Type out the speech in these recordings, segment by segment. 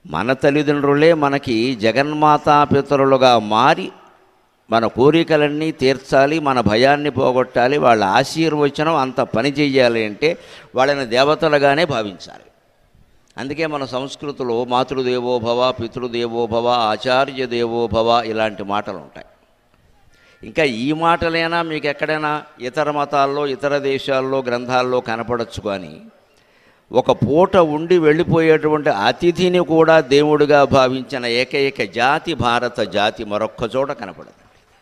మన తల్లిదండ్రులే మనకి జగన్మాతాపితరులుగా మారి మన కోరికలన్నీ తీర్చాలి మన భయాన్ని పోగొట్టాలి వాళ్ళ ఆశీర్వచనం అంత పని చెయ్యాలి అంటే వాళ్ళని దేవతలుగానే భావించాలి అందుకే మన సంస్కృతిలో మాతృదేవోభవ పితృదేవోభవ ఆచార్య దేవోభవ ఇలాంటి మాటలు ఉంటాయి ఇంకా ఈ మాటలైనా మీకు ఎక్కడైనా ఇతర మతాల్లో ఇతర దేశాల్లో గ్రంథాల్లో కనపడచ్చు కానీ ఒక పూట ఉండి వెళ్ళిపోయేటువంటి అతిథిని కూడా దేవుడిగా భావించిన ఏకైక జాతి భారత జాతి మరొక్క చోట కనపడదు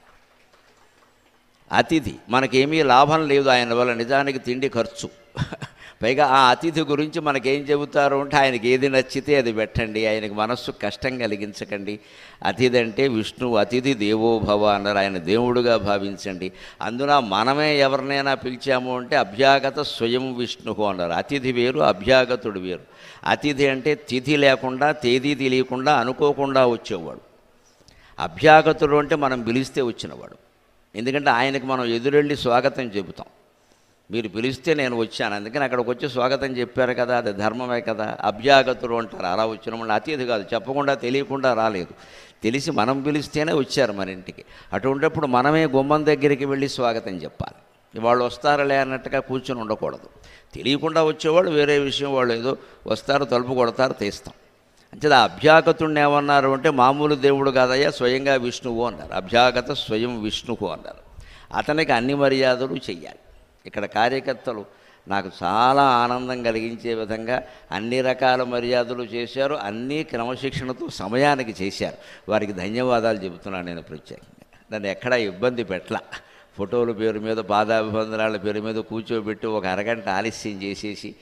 అతిథి మనకేమీ లాభం లేదు ఆయన వల్ల నిజానికి తిండి ఖర్చు పైగా ఆ అతిథి గురించి మనకేం చెబుతారు అంటే ఆయనకి ఏది నచ్చితే అది పెట్టండి ఆయనకి మనస్సు కష్టం కలిగించకండి అతిథి అంటే విష్ణువు అతిథి దేవోభవ అన్నారు ఆయన దేవుడుగా భావించండి అందున మనమే ఎవరినైనా పిలిచాము అంటే అభ్యాగత స్వయం విష్ణువు అన్నారు అతిథి వేరు అభ్యాగతుడు వేరు అతిథి అంటే తిథి లేకుండా తేదీ తెలియకుండా అనుకోకుండా వచ్చేవాడు అభ్యాగతుడు అంటే మనం పిలిస్తే వచ్చినవాడు ఎందుకంటే ఆయనకు మనం ఎదురెళ్ళి స్వాగతం చెబుతాం మీరు పిలిస్తే నేను వచ్చాను అందుకని అక్కడికి వచ్చి స్వాగతం చెప్పారు కదా అది ధర్మమే కదా అభ్యాగతులు అంటారు అలా వచ్చిన వాళ్ళు అతిథి కాదు చెప్పకుండా తెలియకుండా రాలేదు తెలిసి మనం పిలిస్తేనే వచ్చారు మన ఇంటికి అటువంటిప్పుడు మనమే గుమ్మం దగ్గరికి వెళ్ళి స్వాగతం చెప్పాలి వాళ్ళు వస్తారులే అన్నట్టుగా కూర్చొని ఉండకూడదు తెలియకుండా వచ్చేవాళ్ళు వేరే విషయం వాళ్ళు ఏదో వస్తారు తలుపు కొడతారు తీస్తాం అంచేది ఆ అభ్యాగతుడిని ఏమన్నారు అంటే మామూలు దేవుడు కాదయ్యా స్వయంగా విష్ణువు అన్నారు అభ్యాగత స్వయం విష్ణువు అన్నారు అతనికి అన్ని మర్యాదలు చెయ్యాలి ఇక్కడ కార్యకర్తలు నాకు చాలా ఆనందం కలిగించే విధంగా అన్ని రకాల మర్యాదలు చేశారు అన్నీ క్రమశిక్షణతో సమయానికి చేశారు వారికి ధన్యవాదాలు చెబుతున్నాను నేను ప్రత్యేకంగా నన్ను ఎక్కడా ఇబ్బంది పెట్టలా ఫోటోల పేరు మీద పాదాభివందనాల పేరు మీద కూర్చోబెట్టి ఒక అరగంట ఆలస్యం చేసేసి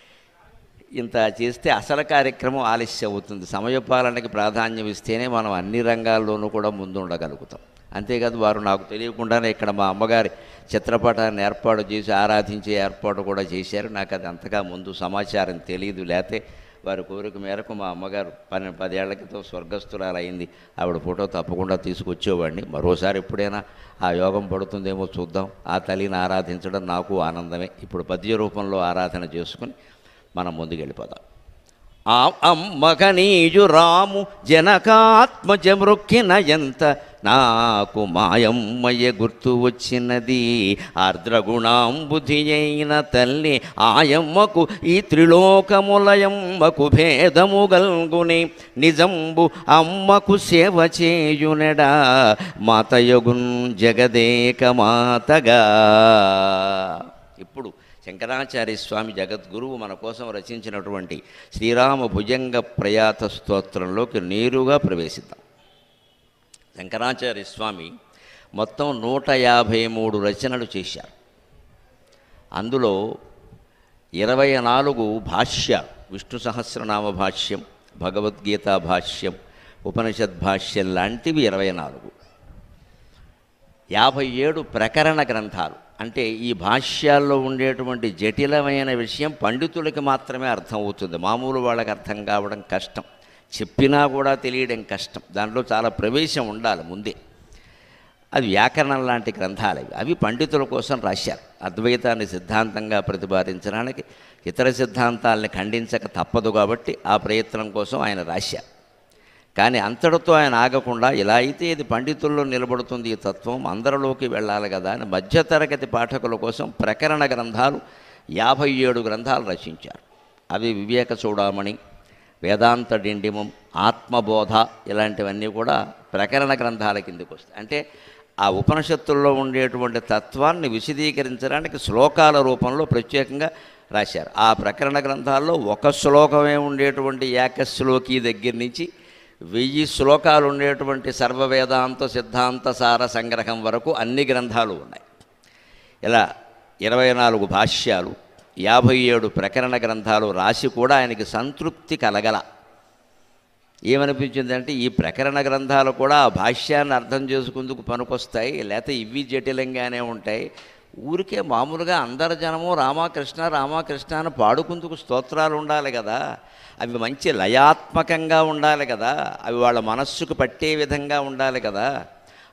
ఇంత చేస్తే అసలు కార్యక్రమం ఆలస్యం అవుతుంది సమయపాలనకి ప్రాధాన్యం ఇస్తేనే మనం అన్ని రంగాల్లోనూ కూడా ముందుండగలుగుతాం అంతేకాదు వారు నాకు తెలియకుండానే ఇక్కడ మా అమ్మగారి చిత్రపటాన్ని ఏర్పాటు చేసి ఆరాధించే ఏర్పాటు కూడా చేశారు నాకు అది అంతగా ముందు సమాచారం తెలియదు లేతే వారి కోరిక మేరకు మా అమ్మగారు పన్నెండు పదేళ్ల క్రితం స్వర్గస్థురాలు అయింది ఆవిడ ఫోటో తప్పకుండా తీసుకొచ్చేవాడిని మరోసారి ఎప్పుడైనా ఆ యోగం పడుతుందేమో చూద్దాం ఆ తల్లిని ఆరాధించడం నాకు ఆనందమే ఇప్పుడు పద్య రూపంలో ఆరాధన చేసుకుని మనం ముందుకెళ్ళిపోదాం ఆ అమ్మకనీయు రాము జనకాత్మజ మృక్కిన ఎంత నాకు మాయమ్మయ్య గుర్తు వచ్చినది ఆర్ద్రగుణాంబుధి అయిన తల్లి ఆయమ్మకు ఈ త్రిలోకములయమ్మకు భేదము గల్గుని నిజంబు అమ్మకు సేవ చేయునడా మాతయగున్ జగదేక మాతగా ఇప్పుడు శంకరాచార్య స్వామి జగద్గురువు మన కోసం రచించినటువంటి శ్రీరామ భుజంగ ప్రయాత స్తోత్రంలోకి నేరుగా ప్రవేశిద్దాం శంకరాచార్య స్వామి మొత్తం నూట యాభై మూడు రచనలు చేశారు అందులో ఇరవై నాలుగు భాష్య విష్ణు సహస్రనామ భాష్యం భగవద్గీత భాష్యం ఉపనిషద్ భాష్యం లాంటివి ఇరవై నాలుగు యాభై ఏడు ప్రకరణ గ్రంథాలు అంటే ఈ భాష్యాల్లో ఉండేటువంటి జటిలమైన విషయం పండితులకి మాత్రమే అర్థం అవుతుంది మామూలు వాళ్ళకి అర్థం కావడం కష్టం చెప్పినా కూడా తెలియడం కష్టం దాంట్లో చాలా ప్రవేశం ఉండాలి ముందే అది వ్యాకరణం లాంటి గ్రంథాలు అవి అవి పండితుల కోసం రాశారు అద్వైతాన్ని సిద్ధాంతంగా ప్రతిపాదించడానికి ఇతర సిద్ధాంతాలని ఖండించక తప్పదు కాబట్టి ఆ ప్రయత్నం కోసం ఆయన రాశారు కానీ అంతటితో ఆయన ఆగకుండా ఇలా అయితే ఇది పండితుల్లో నిలబడుతుంది ఈ తత్వం అందరిలోకి వెళ్ళాలి కదా అని మధ్యతరగతి పాఠకుల కోసం ప్రకరణ గ్రంథాలు యాభై ఏడు గ్రంథాలు రచించారు అవి వివేక చూడమణి వేదాంత డిండిమం ఆత్మబోధ ఇలాంటివన్నీ కూడా ప్రకరణ గ్రంథాల కిందకి వస్తాయి అంటే ఆ ఉపనిషత్తుల్లో ఉండేటువంటి తత్వాన్ని విశదీకరించడానికి శ్లోకాల రూపంలో ప్రత్యేకంగా రాశారు ఆ ప్రకరణ గ్రంథాల్లో ఒక శ్లోకమే ఉండేటువంటి ఏకశ్లోకి దగ్గర నుంచి వెయ్యి శ్లోకాలు ఉండేటువంటి సర్వవేదాంత సిద్ధాంత సార సంగ్రహం వరకు అన్ని గ్రంథాలు ఉన్నాయి ఇలా ఇరవై నాలుగు భాష్యాలు యాభై ఏడు ప్రకరణ గ్రంథాలు రాసి కూడా ఆయనకి సంతృప్తి కలగల ఏమనిపించిందంటే ఈ ప్రకరణ గ్రంథాలు కూడా ఆ భాష్యాన్ని అర్థం చేసుకుందుకు పనికొస్తాయి లేకపోతే ఇవి జటిలంగానే ఉంటాయి ఊరికే మామూలుగా అందరి జనము రామకృష్ణ రామకృష్ణ అని పాడుకుందుకు స్తోత్రాలు ఉండాలి కదా అవి మంచి లయాత్మకంగా ఉండాలి కదా అవి వాళ్ళ మనస్సుకు పట్టే విధంగా ఉండాలి కదా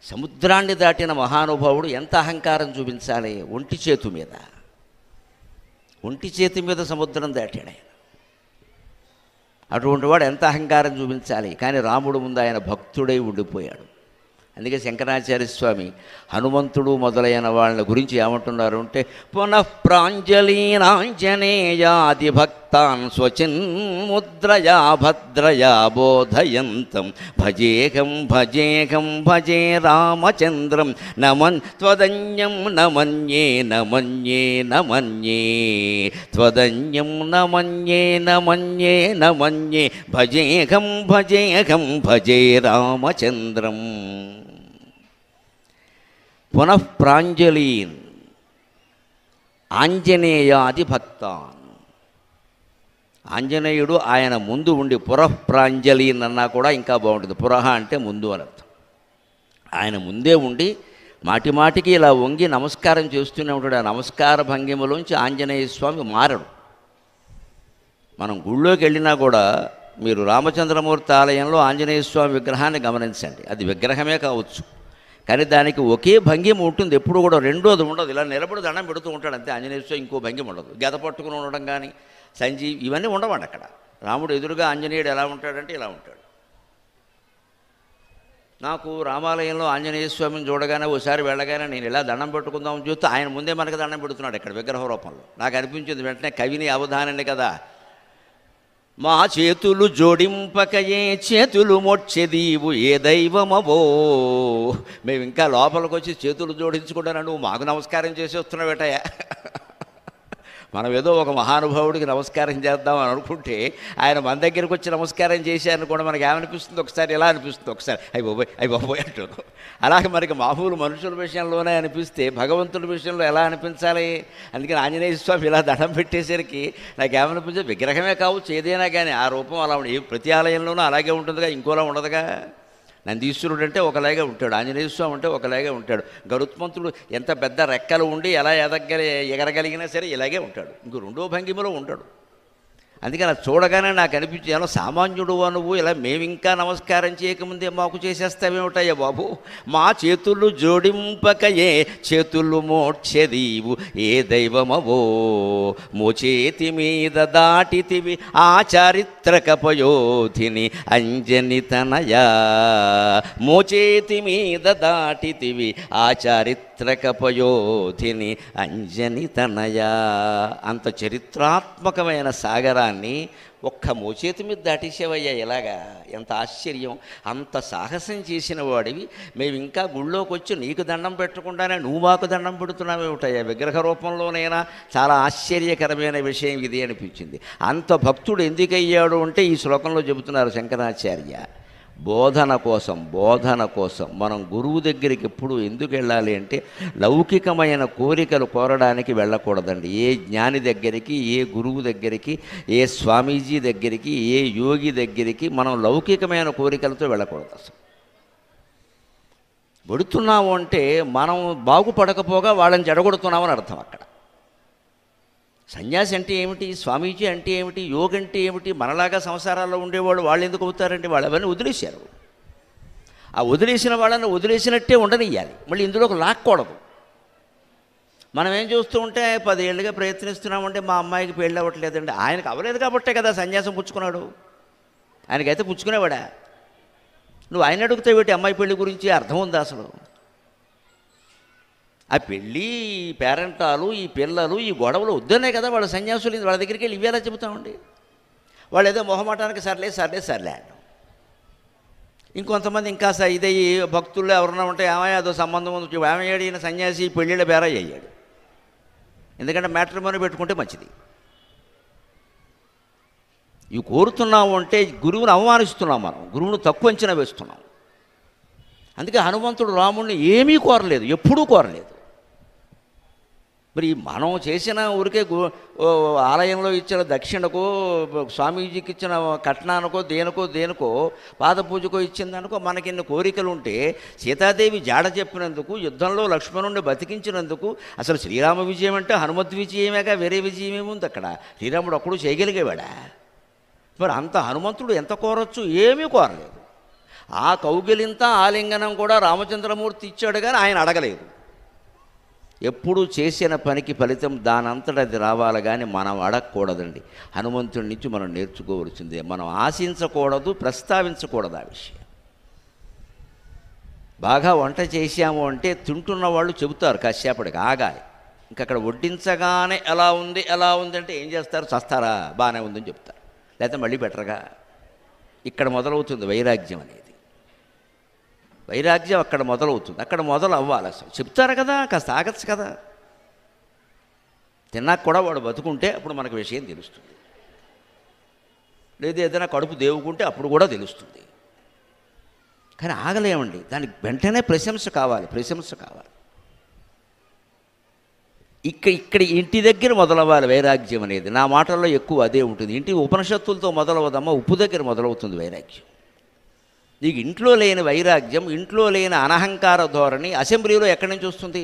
సముద్రాన్ని దాటిన మహానుభావుడు ఎంత అహంకారం చూపించాలి ఒంటి చేతు మీద ఒంటి చేతి మీద సముద్రం దాటాడు ఆయన అటువంటి వాడు ఎంత అహంకారం చూపించాలి కానీ రాముడు ముందు ఆయన భక్తుడై ఉండిపోయాడు అందుకే శంకరాచార్య స్వామి హనుమంతుడు మొదలైన వాళ్ళ గురించి ఏమంటున్నారు అంటే పునఃప్రాంజలీనాంజనేయాది భక్తాన్ స్వచిన్ముద్రయా భద్రయా బోధయంతం భజేహం భజేహం భజే రామచంద్రం నమన్ త్వదన్యం నమన్యే నమన్యే నమన్యే త్వదన్యం నమన్యే నమన్యే నమన్యే భజేహం భజేహం భజే రామచంద్రం పునఃప్రాంజలీన్ ఆంజనేయాది భక్తాన్ ఆంజనేయుడు ఆయన ముందు ఉండి పురఃప్రాంజలీన్ అన్నా కూడా ఇంకా బాగుంటుంది పురహ అంటే ముందు అని అర్థం ఆయన ముందే ఉండి మాటి మాటికి ఇలా వంగి నమస్కారం చేస్తూనే ఉంటాడు ఆ నమస్కార భంగిమలోంచి ఆంజనేయ స్వామి మారడు మనం గుళ్ళోకి వెళ్ళినా కూడా మీరు రామచంద్రమూర్తి ఆలయంలో ఆంజనేయ స్వామి విగ్రహాన్ని గమనించండి అది విగ్రహమే కావచ్చు కానీ దానికి ఒకే భంగిమ ఉంటుంది ఎప్పుడు కూడా రెండోది ఉండదు ఇలా నిలబడి దండం పెడుతూ ఉంటాడు అంతే ఆంజనేయ స్వామి ఇంకో భంగిమ ఉండదు గెద పట్టుకుని ఉండడం కానీ సంజీవ్ ఇవన్నీ ఉండవండి అక్కడ రాముడు ఎదురుగా ఆంజనేయుడు ఎలా ఉంటాడంటే ఇలా ఉంటాడు నాకు రామాలయంలో ఆంజనేయ స్వామిని చూడగానే ఓసారి వెళ్ళగానే నేను ఇలా దండం పెట్టుకుందామని చూస్తే ఆయన ముందే మనకి దండం పెడుతున్నాడు ఇక్కడ విగ్రహ రూపంలో నాకు అనిపించింది వెంటనే కవిని అవధానండి కదా మా చేతులు జోడింపకయే చేతులు మొచ్చెదీవు ఏ దైవమవో మేము ఇంకా లోపలికి వచ్చి చేతులు జోడించుకుంటాను నువ్వు మాకు నమస్కారం చేసి వస్తున్నావేటయ్యా మనం ఏదో ఒక మహానుభావుడికి నమస్కారం చేద్దాం అని అనుకుంటే ఆయన మన దగ్గరికి వచ్చి నమస్కారం చేశారని కూడా మనకి ఏమనిపిస్తుంది ఒకసారి ఎలా అనిపిస్తుంది ఒకసారి అయ్యి బాబోయ్ అయ్యి బాబోయ్ అంటారు అలాగే మనకి మామూలు మనుషుల విషయంలోనే అనిపిస్తే భగవంతుడి విషయంలో ఎలా అనిపించాలి అందుకని ఆంజనేయ స్వామి ఇలా దండం పెట్టేసరికి నాకు ఏమనిపించదు విగ్రహమే కావచ్చు ఏదైనా కానీ ఆ రూపం అలా ఉండి ప్రతి ఆలయంలోనూ అలాగే ఉంటుందిగా ఇంకోలా ఉండదుగా నందీశ్వరుడు అంటే ఒకలాగే ఉంటాడు ఆంజనేయ స్వామి అంటే ఒకలాగే ఉంటాడు గరుత్మంతుడు ఎంత పెద్ద రెక్కలు ఉండి ఎలా ఎదగలి ఎగరగలిగినా సరే ఇలాగే ఉంటాడు ఇంకో రెండో భంగిమలో ఉంటాడు అందుకని అది చూడగానే నాకు అనిపించి ఎలా సామాన్యుడు నువ్వు ఇలా మేము ఇంకా నమస్కారం చేయకముందే మాకు చేసేస్తావేమిటయ్యా బాబు మా చేతులు జోడింపకయే చేతులు మోక్షదీవు ఏ దైవమవో మోచేతి మీద దాటితివి ఆ చారిత్రక పయోధిని అంజని తనయా మోచేతి మీద దాటితివి ఆ చారిత్రక పయోధిని అంజని తనయా అంత చరిత్రాత్మకమైన సాగరాన్ని ఒక్క మోచేతి మీద దాటేసేవయ్యా ఇలాగా ఎంత ఆశ్చర్యం అంత సాహసం చేసిన వాడివి మేము ఇంకా గుళ్ళోకి వచ్చి నీకు దండం పెట్టకుండానే నువ్వు మాకు దండం పెడుతున్నావేమిటయ్యా విగ్రహ రూపంలోనైనా చాలా ఆశ్చర్యకరమైన విషయం ఇది అనిపించింది అంత భక్తుడు ఎందుకయ్యాడు అంటే ఈ శ్లోకంలో చెబుతున్నారు శంకరాచార్య బోధన కోసం బోధన కోసం మనం గురువు దగ్గరికి ఎప్పుడు ఎందుకు వెళ్ళాలి అంటే లౌకికమైన కోరికలు కోరడానికి వెళ్ళకూడదండి ఏ జ్ఞాని దగ్గరికి ఏ గురువు దగ్గరికి ఏ స్వామీజీ దగ్గరికి ఏ యోగి దగ్గరికి మనం లౌకికమైన కోరికలతో వెళ్ళకూడదు అసలు పెడుతున్నాము అంటే మనం బాగుపడకపోగా వాళ్ళని చెడగొడుతున్నామని అర్థం అక్కడ సన్యాసి అంటే ఏమిటి స్వామీజీ అంటే ఏమిటి యోగ అంటే ఏమిటి మనలాగా సంసారాల్లో ఉండేవాళ్ళు వాళ్ళు ఎందుకు అవుతారంటే వాళ్ళు అవన్నీ వదిలేశారు ఆ వదిలేసిన వాళ్ళని వదిలేసినట్టే ఉండనియ్యాలి మళ్ళీ ఇందులోకి లాక్కూడదు మనం ఏం చూస్తూ ఉంటే పదేళ్ళుగా ప్రయత్నిస్తున్నామంటే మా అమ్మాయికి పెళ్ళి అవ్వట్లేదండి ఆయనకు అవ్వలేదు కాబట్టే కదా సన్యాసం పుచ్చుకున్నాడు ఆయనకైతే పుచ్చుకునేవాడా నువ్వు ఆయన అడుగుతావు ఏంటి అమ్మాయి పెళ్లి గురించి అర్థం ఉందా అసలు ఆ పెళ్ళి ఈ పేరెంటాలు ఈ పిల్లలు ఈ గొడవలు వద్దనే కదా వాళ్ళ సన్యాసులు వాళ్ళ దగ్గరికి వెళ్ళి ఇవేలా చెబుతామండి వాళ్ళు ఏదో మొహమాటానికి సర్లే సర్లే సర్లే అంటాం ఇంకొంతమంది ఇంకా స- ఇదయ్యి భక్తుల్లో ఎవరన్నా ఉంటే ఏమయ్య అదో సంబంధం ఉంది ఏమయ్యాడు ఈయన సన్యాసి పెళ్ళిళ్ళ బేరయ్య అయ్యాడు ఎందుకంటే మ్యాట్రిమోని పెట్టుకుంటే మంచిది ఇవి కోరుతున్నాము అంటే గురువుని అవమానిస్తున్నాం మనం గురువును తక్కువ అంచనా వేస్తున్నాం అందుకే హనుమంతుడు రాముడిని ఏమీ కోరలేదు ఎప్పుడూ కోరలేదు మరి మనం చేసిన ఊరికే గు- ఓ ఆలయంలో ఇచ్చిన దక్షిణకో స్వామీజీకి ఇచ్చిన కట్నానికో దేనికో దేనికో పాద పూజకో ఇచ్చిందనుకో మనకిన్ని కోరికలు ఉంటే సీతాదేవి జాడ చెప్పినందుకు యుద్ధంలో లక్ష్మణుడిని బతికించినందుకు అసలు శ్రీరామ విజయం అంటే హనుమత్ విజయమేగా వేరే విజయం ఏముంది అక్కడ శ్రీరాముడు ఒక్కడు చేయగలిగేవాడా మరి అంత హనుమంతుడు ఎంత కోరొచ్చు ఏమీ కోరలేదు ఆ కౌగిలింత ఆలింగనం కూడా రామచంద్రమూర్తి ఇచ్చాడు కానీ ఆయన అడగలేదు ఎప్పుడు చేసిన పనికి ఫలితం దానంతట అది రావాలి కానీ మనం అడగకూడదండి హనుమంతుడి నుంచి మనం నేర్చుకోవలసిందే మనం ఆశించకూడదు ప్రస్తావించకూడదు ఆ విషయం బాగా వంట చేశాము అంటే తింటున్న వాళ్ళు చెబుతారు కాసేపటికి ఆగాలి ఇంకా అక్కడ వడ్డించగానే ఎలా ఉంది ఎలా ఉంది అంటే ఏం చేస్తారు చస్తారా బాగానే ఉందని చెప్తారు లేకపోతే మళ్ళీ బెటర్గా ఇక్కడ మొదలవుతుంది వైరాగ్యం అనేది వైరాగ్యం అక్కడ మొదలవుతుంది అక్కడ మొదలు అవ్వాలి అసలు చెప్తారు కదా కాస్త ఆగచ్చు కదా తిన్నాక కూడా వాడు బతుకుంటే అప్పుడు మనకు విషయం తెలుస్తుంది లేదా ఏదైనా కడుపు దేవుకుంటే అప్పుడు కూడా తెలుస్తుంది కానీ ఆగలేమండి దానికి వెంటనే ప్రశంస కావాలి ప్రశంస కావాలి ఇక్కడ ఇక్కడ ఇంటి దగ్గర మొదలవ్వాలి వైరాగ్యం అనేది నా మాటల్లో ఎక్కువ అదే ఉంటుంది ఇంటి ఉపనిషత్తులతో మొదలవదమ్మా ఉప్పు దగ్గర మొదలవుతుంది వైరాగ్యం నీకు ఇంట్లో లేని వైరాగ్యం ఇంట్లో లేని అనహంకార ధోరణి అసెంబ్లీలో ఎక్కడి నుంచి వస్తుంది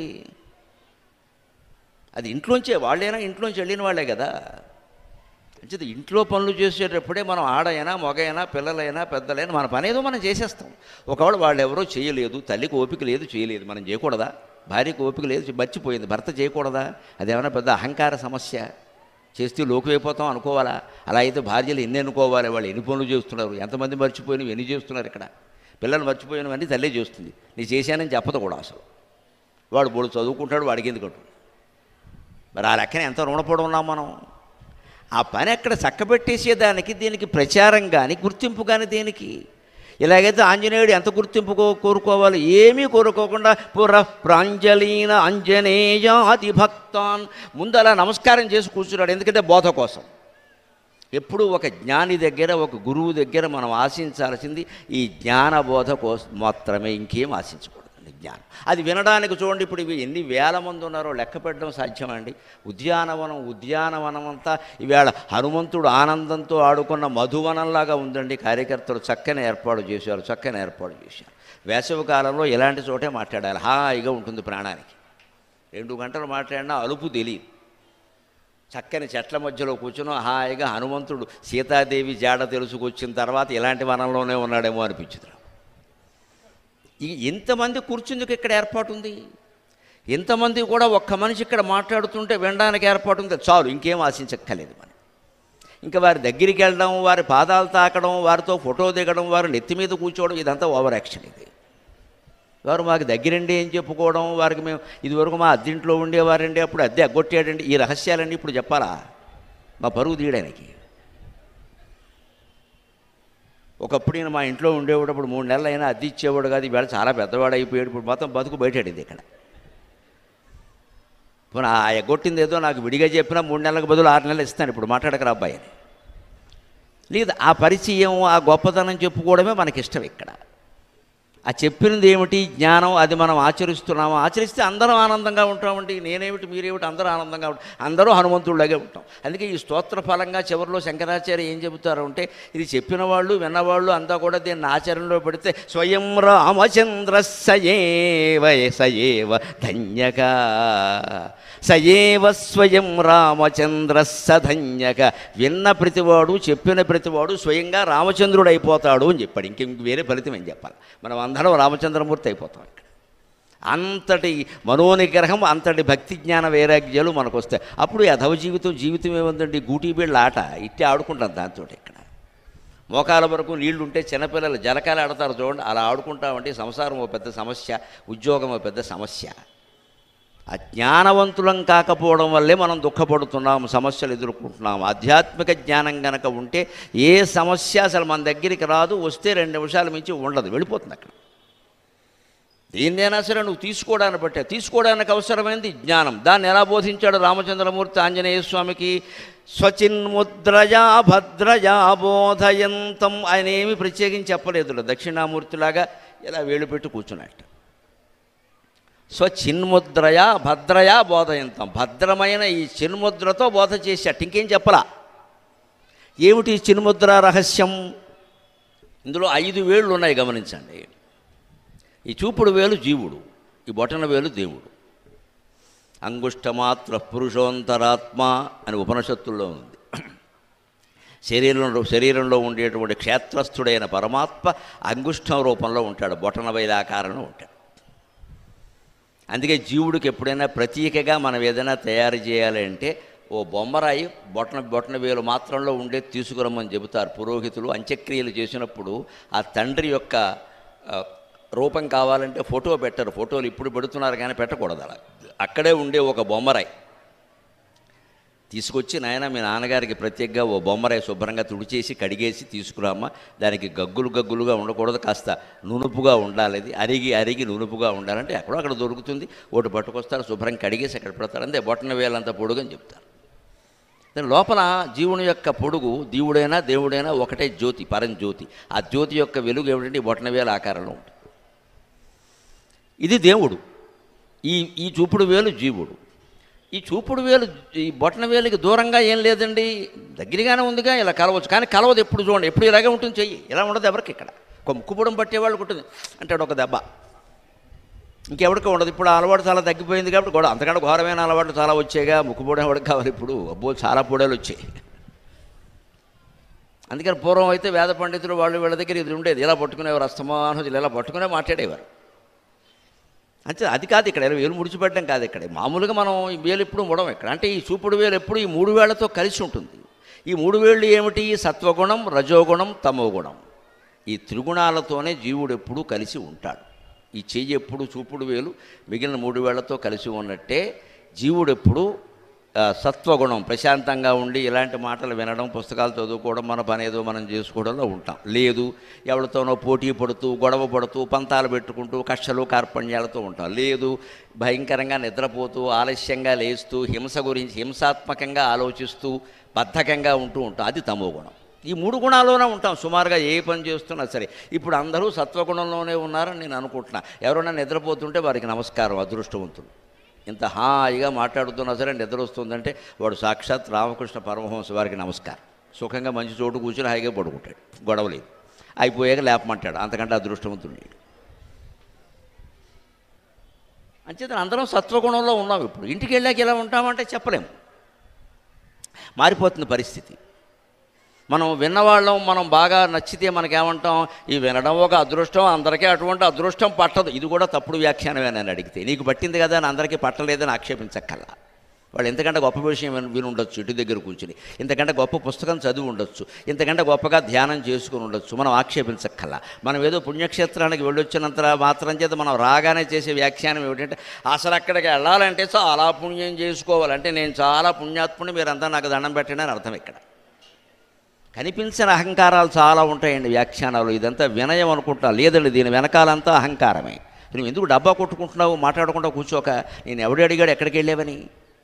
అది ఇంట్లోంచే వాళ్ళైనా ఇంట్లోంచి వెళ్ళిన వాళ్ళే కదా అంటే ఇంట్లో పనులు చేసేటప్పుడే మనం ఆడైనా మగైనా పిల్లలైనా పెద్దలైనా మన పని ఏదో మనం చేసేస్తాం ఒకవేళ వాళ్ళు ఎవరో చేయలేదు తల్లికి ఓపిక లేదు చేయలేదు మనం చేయకూడదా భార్యకు ఓపిక లేదు మర్చిపోయింది భర్త చేయకూడదా అదేమైనా పెద్ద అహంకార సమస్య చేస్తే లోకువైపోతాం అనుకోవాలా అలా అయితే భార్యలు ఎన్ని అనుకోవాలి వాళ్ళు ఎన్ని పనులు చేస్తున్నారు ఎంతమంది మర్చిపోయినవి ఎన్ని చేస్తున్నారు ఇక్కడ పిల్లలు మర్చిపోయినవన్నీ తల్లే చేస్తుంది నేను చేశానని చెప్పదు కూడా అసలు వాడు బోడు చదువుకుంటాడు వాడికి ఎందుకు అంటుంది మరి ఆ లెక్కన ఎంత రుణపడి ఉన్నాం మనం ఆ పని అక్కడ చక్కబెట్టేసేదానికి దీనికి ప్రచారం కానీ గుర్తింపు కానీ దేనికి ఇలాగైతే ఆంజనేయుడు ఎంత గుర్తింపు కో- కోరుకోవాలి ఏమీ కోరుకోకుండా పుర ప్రాంజలీన అంజనేయాది భక్తాన్ ముందు అలా నమస్కారం చేసి కూర్చున్నాడు ఎందుకంటే బోధ కోసం ఎప్పుడు ఒక జ్ఞాని దగ్గర ఒక గురువు దగ్గర మనం ఆశించాల్సింది ఈ జ్ఞాన బోధ కోసం మాత్రమే ఇంకేం ఆశించకూడదండి జ్ఞానం అది వినడానికి చూడండి ఇప్పుడు ఇవి ఎన్ని వేల మంది ఉన్నారో లెక్క పెట్టడం సాధ్యమండి ఉద్యానవనం ఉద్యానవనం అంతా ఈవేళ హనుమంతుడు ఆనందంతో ఆడుకున్న మధువనంలాగా ఉందండి కార్యకర్తలు చక్కని ఏర్పాటు చేశారు చక్కని ఏర్పాటు చేశారు వేసవి కాలంలో ఇలాంటి చోటే మాట్లాడాలి హాయిగా ఉంటుంది ప్రాణానికి రెండు గంటలు మాట్లాడినా అలుపు తెలియదు చక్కని చెట్ల మధ్యలో కూర్చుని హాయిగా హనుమంతుడు సీతాదేవి జాడ తెలుసుకొచ్చిన తర్వాత ఇలాంటి వనంలోనే ఉన్నాడేమో అనిపించింది నాకు. ఇక ఇంతమంది కూర్చుందుకు ఇక్కడ ఏర్పాటు ఉంది ఇంతమంది కూడా ఒక్క మనిషి ఇక్కడ మాట్లాడుతుంటే వినడానికి ఏర్పాటు ఉంది చాలు ఇంకేం ఆశించక్కర్లేదు మనం ఇంకా వారి దగ్గరికి వెళ్ళడం వారి పాదాలు తాకడం వారితో ఫోటో దిగడం వారి నెత్తి మీద కూర్చోవడం ఇదంతా ఓవర్ యాక్షన్ ఇది వారు మాకు దగ్గరండి ఏం చెప్పుకోవడం వారికి మేము ఇదివరకు మా అద్దెంట్లో ఉండేవారండి అప్పుడు అద్దె అగ్గొట్టాడండి ఈ రహస్యాలన్నీ ఇప్పుడు చెప్పాలా మా పరువు తీయడానికి ఒకప్పుడు ఈయన మా ఇంట్లో ఉండేవాడు అప్పుడు మూడు నెలలు అయినా అద్దె ఇచ్చేవాడు కాదు ఈవేళ చాలా పెద్దవాడు అయిపోయాడు ఇప్పుడు మొత్తం బతుకు బయటాడింది ఇక్కడ పోనీ ఆ ఎగ్గొట్టింది ఏదో నాకు విడిగా చెప్పినా మూడు నెలలకు బదులు ఆరు నెలలు ఇస్తాను ఇప్పుడు మాట్లాడకరా అబ్బాయి అని లేదు ఆ పరిచయం ఆ గొప్పతనం చెప్పుకోవడమే మనకి ఇష్టం ఇక్కడ ఆ చెప్పినది ఏమిటి జ్ఞానం అది మనం ఆచరిస్తున్నాము ఆచరిస్తే అందరం ఆనందంగా ఉంటామండి నేనేమిటి మీరేమిటి అందరూ ఆనందంగా ఉంటాం అందరూ హనుమంతుడిలాగే ఉంటాం అందుకే ఈ స్తోత్ర ఫలంగా చివరిలో శంకరాచార్య ఏం చెబుతారు అంటే ఇది చెప్పిన వాళ్ళు విన్నవాళ్ళు అంతా కూడా దీన్ని ఆచరణలో పెడితే స్వయం రామచంద్ర సయేవ సయేవ ధన్యక సయేవ స్వయం రామచంద్ర సధన్యక విన్న ప్రతివాడు చెప్పిన ప్రతివాడు స్వయంగా రామచంద్రుడు అయిపోతాడు అని చెప్పాడు ఇంక ఇంక వేరే ఫలితం ఏం చెప్పాలి మనం అందరం రామచంద్రమూర్తి అయిపోతాం ఇక్కడ అంతటి మనోనిగ్రహం అంతటి భక్తి జ్ఞాన వైరాగ్యాలు మనకు వస్తాయి అప్పుడు యథవ జీవితం జీవితం ఏముందండి గూటీ బిళ్ళ ఆట ఇట్టి ఆడుకుంటాం దాంతో ఇక్కడ మోకాల వరకు నీళ్లు ఉంటే చిన్నపిల్లలు జలకాలు ఆడతారు చూడండి అలా ఆడుకుంటామంటే సంసారం ఓ పెద్ద సమస్య ఉద్యోగం ఓ పెద్ద సమస్య అజ్ఞానవంతులం కాకపోవడం వల్లే మనం దుఃఖపడుతున్నాం సమస్యలు ఎదుర్కొంటున్నాం ఆధ్యాత్మిక జ్ఞానం గనక ఉంటే ఏ సమస్య అసలు మన దగ్గరికి రాదు వస్తే రెండు నిమిషాల మించి ఉండదు వెళ్ళిపోతుంది అక్కడ దేన్నైనా సరే నువ్వు తీసుకోవడానికి బట్టే తీసుకోవడానికి అవసరమైంది జ్ఞానం దాన్ని ఎలా బోధించాడు రామచంద్రమూర్తి ఆంజనేయ స్వామికి స్వచిన్ముద్రయా భద్రయా బోధయంతం ఆయన ఏమీ ప్రత్యేకించి చెప్పలేదు దక్షిణామూర్తిలాగా ఇలా వేలు పెట్టి కూర్చున్నట్టు స్వచిన్ముద్రయా భద్రయా బోధయంతం భద్రమైన ఈ చిన్ముద్రతో బోధ చేసేట ఇంకేం చెప్పలా ఏమిటి ఈ చిన్ముద్ర రహస్యం ఇందులో ఐదు వేళ్ళు ఉన్నాయి గమనించండి ఈ చూపుడు వేలు జీవుడు ఈ బొటన వేలు దేవుడు అంగుష్టమాత్ర పురుషోంతరాత్మ అని ఉపనిషత్తుల్లో ఉంది శరీరంలో శరీరంలో ఉండేటువంటి క్షేత్రస్థుడైన పరమాత్మ అంగుష్టం రూపంలో ఉంటాడు బొటన ఆకారంలో ఉంటాడు అందుకే జీవుడికి ఎప్పుడైనా ప్రతీకగా మనం ఏదైనా తయారు చేయాలి అంటే ఓ బొమ్మరాయి బొటన బొటన వేలు మాత్రంలో ఉండే తీసుకురమ్మని చెబుతారు పురోహితులు అంత్యక్రియలు చేసినప్పుడు ఆ తండ్రి యొక్క ఆ, రూపం కావాలంటే ఫోటో పెట్టరు ఫోటోలు ఇప్పుడు పెడుతున్నారు కానీ పెట్టకూడదు అలా అక్కడే ఉండే ఒక బొమ్మరాయి తీసుకొచ్చి నాయన మీ నాన్నగారికి ప్రత్యేకంగా ఓ బొమ్మరాయి శుభ్రంగా తుడిచేసి కడిగేసి తీసుకురామ్మా దానికి గగ్గులు గగ్గులుగా ఉండకూడదు కాస్త నునుపుగా ఉండాలి అది అరిగి అరిగి నునుపుగా ఉండాలంటే ఎక్కడో అక్కడ దొరుకుతుంది ఒకటి పట్టుకొస్తారు శుభ్రంగా కడిగేసి అక్కడ పెడతారు అంతే బొట్టన వేలంత పొడుగు అని చెప్తారు దాని లోపల జీవుని యొక్క పొడుగు దీవుడైనా దేవుడైనా ఒకటే జ్యోతి పరం జ్యోతి ఆ జ్యోతి యొక్క వెలుగు ఏమిటంటే ఈ బొట్టన వేల ఆకారంలో ఉంటుంది ఇది దేవుడు ఈ ఈ చూపుడు వేలు జీవుడు ఈ చూపుడు వేలు ఈ బొట్టన వేలుకి దూరంగా ఏం లేదండి దగ్గరగానే ఉందిగా ఇలా కలవచ్చు కానీ కలవదు ఎప్పుడు చూడండి ఎప్పుడు ఇలాగే ఉంటుంది చెయ్యి ఇలా ఉండదు ఎవరికి ఇక్కడ ఒక ముక్కుపుడం పట్టేవాళ్ళకి ఉంటుంది అంటాడు ఒక దెబ్బ ఇంకెవరికి ఉండదు ఇప్పుడు ఆ అలవాటు చాలా తగ్గిపోయింది కాబట్టి కూడా అంతకంటే ఘోరమైన అలవాట్లు చాలా వచ్చాయిగా ముక్కుపోవడం ఎవరికి కావాలి ఇప్పుడు అబ్బో చాలా పొడేలు వచ్చాయి అందుకని పూర్వం అయితే వేద పండితులు వాళ్ళు వీళ్ళ దగ్గర ఇది ఉండేది ఇలా పట్టుకునేవారు అస్తమానం ఇలా పట్టుకునే మాట్లాడేవారు అంతే అది కాదు ఇక్కడ ఇలా వేలు ముడిచిపెట్టడం కాదు ఇక్కడ మామూలుగా మనం ఈ వేలు ఎప్పుడు ముడం ఇక్కడ అంటే ఈ చూపుడు వేలు ఎప్పుడు ఈ మూడు వేళ్లతో కలిసి ఉంటుంది ఈ మూడు వేళ్ళు ఏమిటి సత్వగుణం రజోగుణం తమోగుణం ఈ త్రిగుణాలతోనే జీవుడు ఎప్పుడూ కలిసి ఉంటాడు ఈ చెయ్యి ఎప్పుడు చూపుడు వేలు మిగిలిన మూడు వేళ్లతో కలిసి ఉన్నట్టే జీవుడు ఎప్పుడు ఆ, సత్వగుణం ప్రశాంతంగా ఉండి ఇలాంటి మాటలు వినడం పుస్తకాలు చదువుకోవడం మన పని ఏదో మనం చేసుకోవడంలో ఉంటాం లేదు ఎవరితోనో పోటీ పడుతూ గొడవ పడుతూ పంతాలు పెట్టుకుంటూ కష్టలు కార్పణ్యాలతో ఉంటాం లేదు భయంకరంగా నిద్రపోతూ ఆలస్యంగా లేస్తూ హింస గురించి హింసాత్మకంగా ఆలోచిస్తూ బద్ధకంగా ఉంటూ ఉంటాం అది తమో గుణం ఈ మూడు గుణాల్లోనే ఉంటాం సుమారుగా ఏ పని చేస్తున్నా సరే ఇప్పుడు అందరూ సత్వగుణంలోనే ఉన్నారని నేను అనుకుంటున్నా ఎవరైనా నిద్రపోతుంటే వారికి నమస్కారం అదృష్టవంతులు ఇంత హాయిగా మాట్లాడుతున్నా సరే నిద్ర వస్తుందంటే వాడు సాక్షాత్ రామకృష్ణ పరమహంస వారికి నమస్కారం సుఖంగా మంచి చోటు కూర్చొని హాయిగా పడుకుంటాడు గొడవ లేదు అయిపోయాక లేపమంటాడు అంతకంటే అదృష్టవంతుడు లేడు అంచేత అందరం సత్వగుణంలో ఉన్నాం ఇప్పుడు ఇంటికి వెళ్ళాక ఎలా ఉంటామంటే చెప్పలేము మారిపోతుంది పరిస్థితి మనం విన్నవాళ్ళం మనం బాగా నచ్చితే మనకేమంటాం ఈ వినడం ఒక అదృష్టం అందరికీ అటువంటి అదృష్టం పట్టదు ఇది కూడా తప్పుడు వ్యాఖ్యానమే అని అడిగితే నీకు పట్టింది కదా అని అందరికీ పట్టలేదని ఆక్షేపించక్కల్లా వాళ్ళు ఎంతకంటే గొప్ప విషయం విని విని ఉండొచ్చు ఇటు దగ్గర కూర్చుని ఇంతకంటే గొప్ప పుస్తకం చదివి ఉండొచ్చు ఇంతకంటే గొప్పగా ధ్యానం చేసుకుని ఉండొచ్చు మనం ఆక్షేపించక్కల్లా మనం ఏదో పుణ్యక్షేత్రానికి వెళ్ళొచ్చినంత మాత్రం చేత మనం రాగానే చేసే వ్యాఖ్యానం ఏమిటంటే అసలు అక్కడికి వెళ్ళాలంటే చాలా పుణ్యం చేసుకోవాలంటే నేను చాలా పుణ్యాత్ముని మీరంతా నాకు దండం పెట్టండి అని అర్థం ఇక్కడ కనిపించిన అహంకారాలు చాలా ఉంటాయండి వ్యాఖ్యానాలు ఇదంతా వినయం అనుకుంటా లేదండి దీని వెనకాలంతా అహంకారమే నువ్వు ఎందుకు డబ్బా కొట్టుకుంటున్నావు మాట్లాడకుండా కూర్చోక నేను ఎవడు అడిగాడు ఎక్కడికి వెళ్ళావని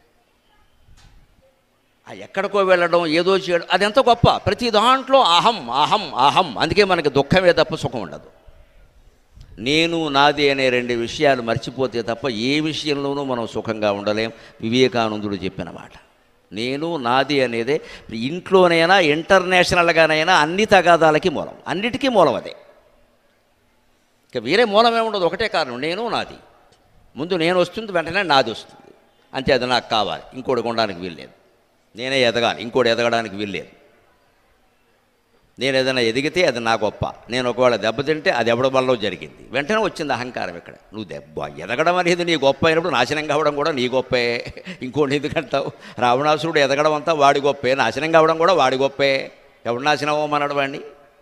ఆ ఎక్కడికో వెళ్ళడం ఏదో చేయడం అదెంత గొప్ప ప్రతి దాంట్లో అహం అహం అహం అందుకే మనకి దుఃఖమే తప్ప సుఖం ఉండదు నేను నాది అనే రెండు విషయాలు మర్చిపోతే తప్ప ఏ విషయంలోనూ మనం సుఖంగా ఉండలేం వివేకానందుడు చెప్పిన మాట నేను నాది అనేదే ఇంట్లోనైనా ఇంటర్నేషనల్గానైనా అన్ని తగాదాలకి మూలం అన్నిటికీ మూలం అదే ఇక వేరే మూలమే ఉండదు ఒకటే కారణం నేను నాది ముందు నేను వస్తుంది వెంటనే నాది వస్తుంది అంతే అది నాకు కావాలి ఇంకోటి కొనడానికి వీల్లేదు నేనే ఎదగాలి ఇంకోటి ఎదగడానికి వీల్లేదు నేను ఏదైనా ఎదిగితే అది నా గొప్ప నేను ఒకవేళ దెబ్బతింటే అది ఎవడ వల్ల జరిగింది వెంటనే వచ్చింది అహంకారం ఇక్కడ నువ్వు దెబ్బ ఎదగడం అనేది నీ గొప్ప అయినప్పుడు నాశనం కావడం కూడా నీ గొప్పే ఇంకోటి ఎందుకంటావు రావణాసురుడు ఎదగడం అంతా వాడి గొప్పే నాశనం కావడం కూడా వాడి గొప్పే ఎవడు నాశనం అవ్వమన్నాడు వాడిని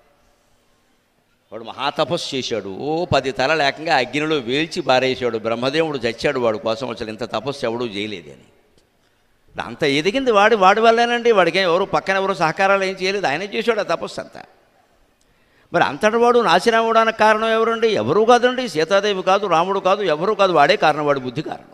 వాడు మహాతపస్సు చేశాడు ఓ పది తల లేకంగా అగ్నిలో వేల్చి పారేశాడు బ్రహ్మదేవుడు చచ్చాడు వాడు కోసం అసలు ఇంత తపస్సు ఎవడూ చేయలేదు అని అంత ఎదిగింది వాడి వాడి వల్లేనండి వాడికి ఎవరు పక్కన ఎవరు సహకారాలు ఏం చేయలేదు ఆయనే చేశాడు ఆ తపస్సు అంతా మరి అంతటి వాడు నాశనం అవ్వడానికి కారణం ఎవరండి ఎవరు కాదండి సీతాదేవి కాదు రాముడు కాదు ఎవరు కాదు వాడే కారణం వాడి బుద్ధి కారణం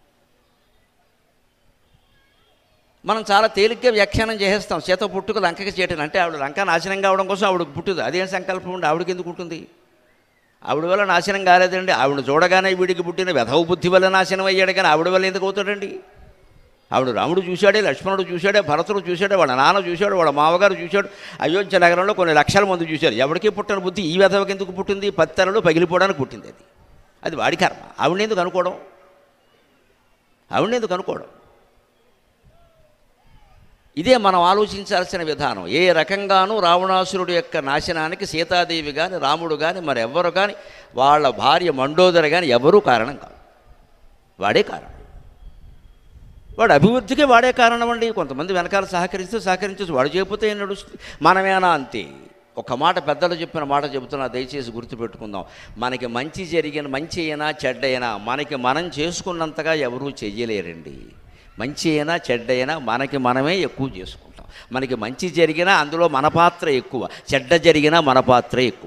మనం చాలా తేలిగ్గా వ్యాఖ్యానం చేసేస్తాం సీత పుట్టుక లంకకి చేయటం అంటే ఆవిడ లంక నాశనం కావడం కోసం ఆవిడ పుట్టుదు అదేం సంకల్పం ఉండి ఆవిడకి ఎందుకు ఉంటుంది ఆవిడ వల్ల నాశనం కాలేదండి ఆవిడ చూడగానే వీడికి పుట్టిన వెధవ బుద్ధి వల్ల నాశనం అయ్యాడు కానీ ఆవిడ వల్ల ఎందుకు అవుతాడండి ఆవిడ రాముడు చూశాడే లక్ష్మణుడు చూశాడే భరతుడు చూశాడే వాళ్ళ నాన్న చూశాడు వాళ్ళ మామగారు చూశాడు అయోధ్య నగరంలో కొన్ని లక్షల మంది చూశారు ఎవరికి పుట్టిన బుద్ధి ఈ వెధవకి ఎందుకు పుట్టింది పత్తెరలు పగిలిపోవడానికి పుట్టింది అది అది వాడి కర్మ ఆవిడెందుకు అనుకోవడం ఆవిడెందుకు అనుకోవడం ఇదే మనం ఆలోచించాల్సిన విధానం ఏ రకంగానూ రావణాసురుడు యొక్క నాశనానికి సీతాదేవి కానీ రాముడు కానీ మరి ఎవ్వరు కానీ వాళ్ళ భార్య మండోదర కానీ ఎవరూ కారణం కాదు వాడే కారణం వాడు అభివృద్ధికి వాడే కారణం అండి కొంతమంది వెనకాల సహకరిస్తే సహకరించవచ్చు వాడు చేయకపోతే ఏం నడుస్తుంది మనమేనా అంతే ఒక మాట పెద్దలు చెప్పిన మాట చెబుతున్నా దయచేసి గుర్తుపెట్టుకుందాం మనకి మంచి జరిగిన మంచి అయినా చెడ్డ అయినా మనకి మనం చేసుకున్నంతగా ఎవరూ చెయ్యలేరండి మంచి అయినా చెడ్డ అయినా మనకి మనమే ఎక్కువ చేసుకుంటాం మనకి మంచి జరిగినా అందులో మన పాత్ర ఎక్కువ చెడ్డ జరిగినా మన పాత్ర ఎక్కువ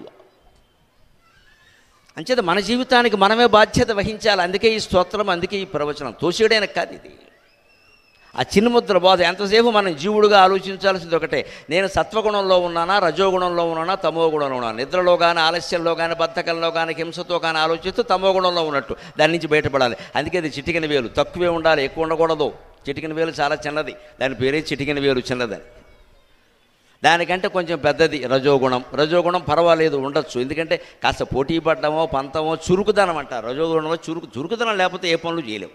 అంచేత మన జీవితానికి మనమే బాధ్యత వహించాలి అందుకే ఈ స్తోత్రం అందుకే ఈ ప్రవచనం తోసేయడానికి కాదు ఇది ఆ చిన్నముద్ర బోధ ఎంతసేపు మనం జీవుడుగా ఆలోచించాల్సింది ఒకటే నేను సత్వగుణంలో ఉన్నానా రజోగుణంలో ఉన్నానా తమో గుణంలో ఉన్నానా నిద్రలో కానీ ఆలస్యంలో కానీ బద్ధకంలో కానీ హింసతో కానీ ఆలోచిస్తూ తమో గుణంలో ఉన్నట్టు దాని నుంచి బయటపడాలి అందుకే అది చిటికిన వేలు తక్కువే ఉండాలి ఎక్కువ ఉండకూడదు చిటికిన వేలు చాలా చిన్నది దాని పేరే చిటికిన వేలు చిన్నదని దానికంటే కొంచెం పెద్దది రజోగుణం రజోగుణం పర్వాలేదు ఉండొచ్చు ఎందుకంటే కాస్త పోటీ పడ్డమో పంతమో చురుకుదనం అంటారు రజోగుణంలో చురుకు చురుకుదనం లేకపోతే ఏ పనులు చేయలేవు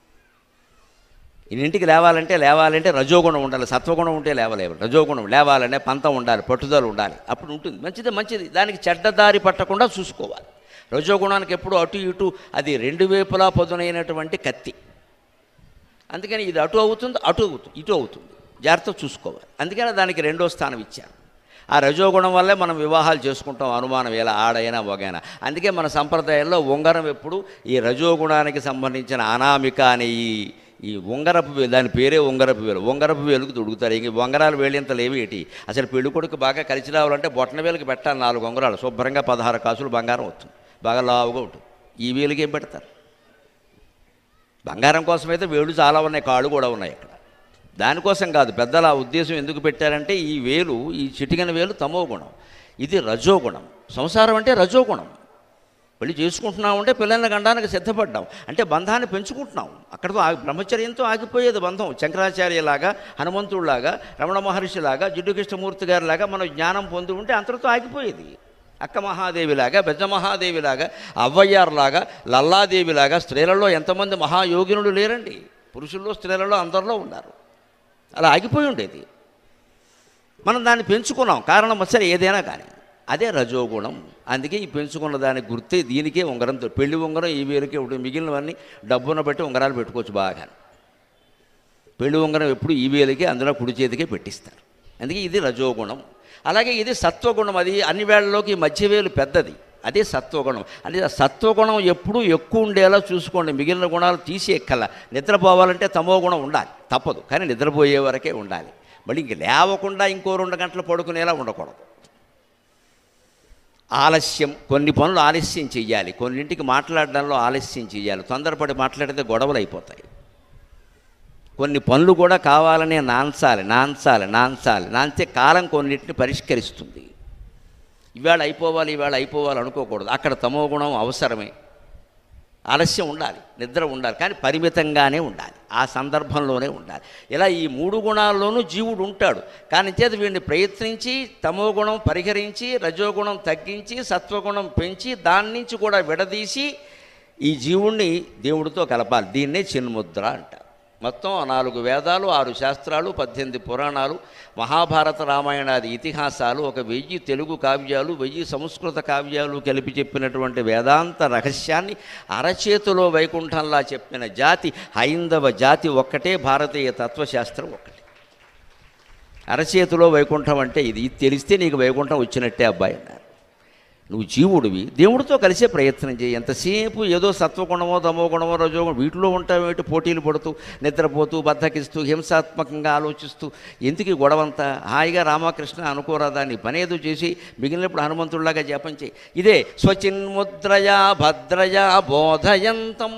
ఇంటికి లేవాలంటే లేవాలంటే రజోగుణం ఉండాలి సత్వగుణం ఉంటే లేవలేవు రజోగుణం లేవాలంటే పంతం ఉండాలి పట్టుదల ఉండాలి అప్పుడు ఉంటుంది మంచిది మంచిది దానికి చెడ్డదారి పట్టకుండా చూసుకోవాలి రజోగుణానికి ఎప్పుడు అటు ఇటు అది రెండు వైపులా పదునైనటువంటి కత్తి అందుకని ఇది అటు అవుతుంది అటు అవుతుంది ఇటు అవుతుంది జాగ్రత్త చూసుకోవాలి అందుకని దానికి రెండో స్థానం ఇచ్చారు ఆ రజోగుణం వల్లే మనం వివాహాలు చేసుకుంటాం అనుమానం ఎలా ఆడైనా ఒగైనా అందుకే మన సంప్రదాయంలో ఉంగరం ఎప్పుడు ఈ రజోగుణానికి సంబంధించిన అనామిక అనే ఈ ఈ ఉంగరపు వేలు దాని పేరే ఉంగరపు వేలు ఉంగరపు వేలుకు తొడుగుతారు ఇంక ఉంగరాలు వేలింత లేవి ఏంటి అసలు పెళ్లి కొడుకు బాగా కలిసి రావాలంటే బొట్టన వేలుకి పెట్టాలి నాలుగు ఉంగరాలు శుభ్రంగా పదహారు కాసులు బంగారం అవుతుంది బాగా లావుగా ఉంటుంది ఈ వేలుకి ఏం పెడతారు బంగారం కోసమైతే వేళ్ళు చాలా ఉన్నాయి కాళ్ళు కూడా ఉన్నాయి ఇక్కడ దానికోసం కాదు పెద్దల ఆ ఉద్దేశం ఎందుకు పెట్టారంటే ఈ వేలు ఈ చిటికిన వేలు తమో గుణం ఇది రజోగుణం సంసారం అంటే రజోగుణం పెళ్లి చేసుకుంటున్నాం అంటే పిల్లల్ని గండానికి సిద్ధపడ్డాం అంటే బంధాన్ని పెంచుకుంటున్నాం అక్కడతో ఆగి బ్రహ్మచర్యంతో ఆగిపోయేది బంధం శంకరాచార్యలాగా హనుమంతుడిలాగా రమణ మహర్షిలాగా జిడ్డు కృష్ణమూర్తి గారిలాగా మనం జ్ఞానం పొంది ఉంటే అంతటితో ఆగిపోయేది అక్క మహాదేవిలాగా పెద్ద మహాదేవిలాగా అవ్వయ్యారులాగా లల్లాదేవిలాగా స్త్రీలలో ఎంతమంది మహాయోగినులు లేరండి పురుషుల్లో స్త్రీలలో అందరిలో ఉన్నారు అలా ఆగిపోయి ఉండేది మనం దాన్ని పెంచుకున్నాం కారణం సరే ఏదైనా కానీ అదే రజోగుణం అందుకే ఈ పెంచుకున్న దానికి గుర్తే దీనికే ఉంగరంతో పెళ్లి ఉంగరం ఈ వేరుకే ఉంటుంది మిగిలినవన్నీ డబ్బును బట్టి ఉంగరాలు పెట్టుకోవచ్చు బాగా పెళ్లి ఉంగరం ఎప్పుడు ఈ వేలకే అందులో కుడి చేతికే పెట్టిస్తారు అందుకే ఇది రజోగుణం అలాగే ఇది సత్వగుణం అది అన్ని వేళల్లోకి మధ్య వేలు పెద్దది అదే సత్వగుణం అంటే ఆ సత్వగుణం ఎప్పుడూ ఎక్కువ ఉండేలా చూసుకోండి మిగిలిన గుణాలు తీసి ఎక్కల నిద్రపోవాలంటే తమో గుణం ఉండాలి తప్పదు కానీ నిద్రపోయే వరకే ఉండాలి మళ్ళీ ఇంక లేవకుండా ఇంకో రెండు గంటలు పడుకునేలా ఉండకూడదు ఆలస్యం కొన్ని పనులు ఆలస్యం చెయ్యాలి కొన్నింటికి మాట్లాడడంలో ఆలస్యం చెయ్యాలి తొందరపడి మాట్లాడితే గొడవలు అయిపోతాయి కొన్ని పనులు కూడా కావాలనే నాన్సాలి నాన్సాలి నాన్సాలి నాన్సే కాలం కొన్నింటిని పరిష్కరిస్తుంది ఇవాళ అయిపోవాలి ఇవాళ అయిపోవాలి అనుకోకూడదు అక్కడ తమో గుణం అవసరమే ఆలస్యం ఉండాలి నిద్ర ఉండాలి కానీ పరిమితంగానే ఉండాలి ఆ సందర్భంలోనే ఉండాలి ఇలా ఈ మూడు గుణాల్లోనూ జీవుడు ఉంటాడు కానీ చేత వీడిని ప్రయత్నించి తమో గుణం పరిహరించి రజోగుణం తగ్గించి సత్వగుణం పెంచి దాని నుంచి కూడా విడదీసి ఈ జీవుణ్ణి దేవుడితో కలపాలి దీన్నే చిన్ముద్ర అంటారు మొత్తం నాలుగు వేదాలు ఆరు శాస్త్రాలు పద్దెనిమిది పురాణాలు మహాభారత రామాయణాది ఇతిహాసాలు ఒక వెయ్యి తెలుగు కావ్యాలు వెయ్యి సంస్కృత కావ్యాలు కలిపి చెప్పినటువంటి వేదాంత రహస్యాన్ని అరచేతిలో వైకుంఠంలా చెప్పిన జాతి హైందవ జాతి ఒక్కటే భారతీయ తత్వశాస్త్రం ఒక్కటే అరచేతిలో వైకుంఠం అంటే ఇది ఇది తెలిస్తే నీకు వైకుంఠం వచ్చినట్టే అబ్బాయి అన్నారు నువ్వు జీవుడివి దేవుడితో కలిసే ప్రయత్నం చేయి ఎంతసేపు ఏదో సత్వగుణమో తమో గుణమో రజోగుణం వీటిలో ఉంటావేంటి పోటీలు పడుతూ నిద్రపోతూ బద్దకిస్తూ హింసాత్మకంగా ఆలోచిస్తూ ఎందుకు ఈ గొడవంతా హాయిగా రామకృష్ణ అనుకోరాదా నీ పనేదో చేసి మిగిలినప్పుడు హనుమంతుడిలాగా జపం చేయి ఇదే స్వచిన్ముద్రయా భద్రయా బోధయంతం